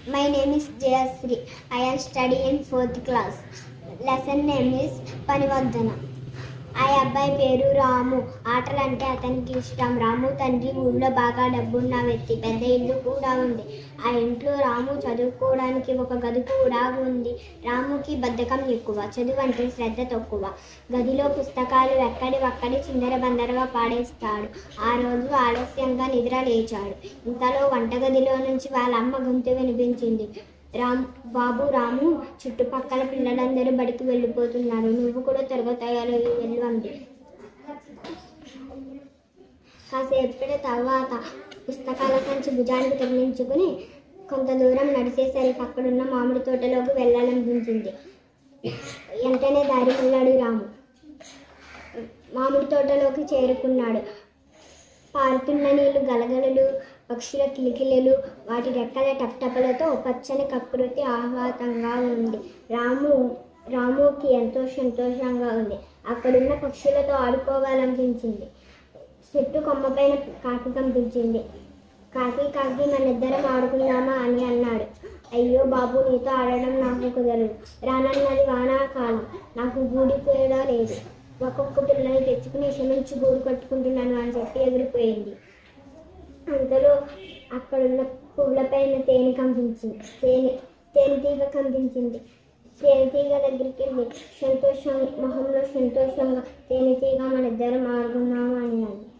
My name is Jayasri. I am studying in fourth class. Lesson name is Panivardhana. ఆ అబ్బాయి పేరు రాము ఆటలంటే అతనికి ఇష్టం రాము తండ్రి ఊళ్ళో బాగా డబ్బున్న వ్యక్తి పెద్ద ఇల్లు కూడా ఉంది ఆ ఇంట్లో రాము చదువుకోవడానికి ఒక గది కూడా ఉంది రాముకి బద్ధకం ఎక్కువ చదువు అంటే శ్రద్ధ తక్కువ గదిలో పుస్తకాలు ఎక్కడి ఒక్కడి చిందర బందరగా పాడేస్తాడు ఆ రోజు ఆలస్యంగా నిద్ర లేచాడు ఇంతలో వంటగదిలో నుంచి వాళ్ళ అమ్మ గొంతు వినిపించింది రామ్ బాబు రాము చుట్టుపక్కల పిల్లలందరూ బడికి వెళ్ళిపోతున్నారు నువ్వు కూడా త్వరగా తయారయ్యి వెళ్ళు అంది కాసేపటి తర్వాత పుస్తకాల సంచి భుజానికి తగిలించుకుని కొంత దూరం నడిచేసరికి అక్కడున్న మామిడి తోటలోకి వెళ్ళాలనిపించింది వెంటనే దారి వెళ్ళాడు రాము మామిడి తోటలోకి చేరుకున్నాడు పారుతున్న నీళ్లు గలగలలు పక్షుల కిలికిలలు వాటి రెక్కల టప్టపలతో పచ్చని ప్రకృతి ఆహ్లాదంగా ఉంది రాము రాముకి ఎంతో సంతోషంగా ఉంది అక్కడున్న పక్షులతో ఆడుకోవాలనిపించింది చెట్టు కొమ్మపైన కాకి కనిపించింది కాకి కాకి మనిద్దరం ఆడుకుందామా అని అన్నాడు అయ్యో బాబు నీతో ఆడడం నాకు కుదరదు రానన్నది వానాకాలం నాకు గూడి కూడా లేదు ఒక్కొక్క పిల్లని తెచ్చుకుని క్షమించి గూడు కట్టుకుంటున్నాను అని చెప్పి ఎగిరిపోయింది అంతలో అక్కడున్న పువ్వులపైన తేనె కనిపించింది తేనె తేనెటీగ కనిపించింది తేనెటీగ దగ్గరికి వెళ్ళి సంతోషం మొహంలో సంతోషంగా తేనెటీగ మన ఇద్దరం ఆడుకున్నాము అని అంది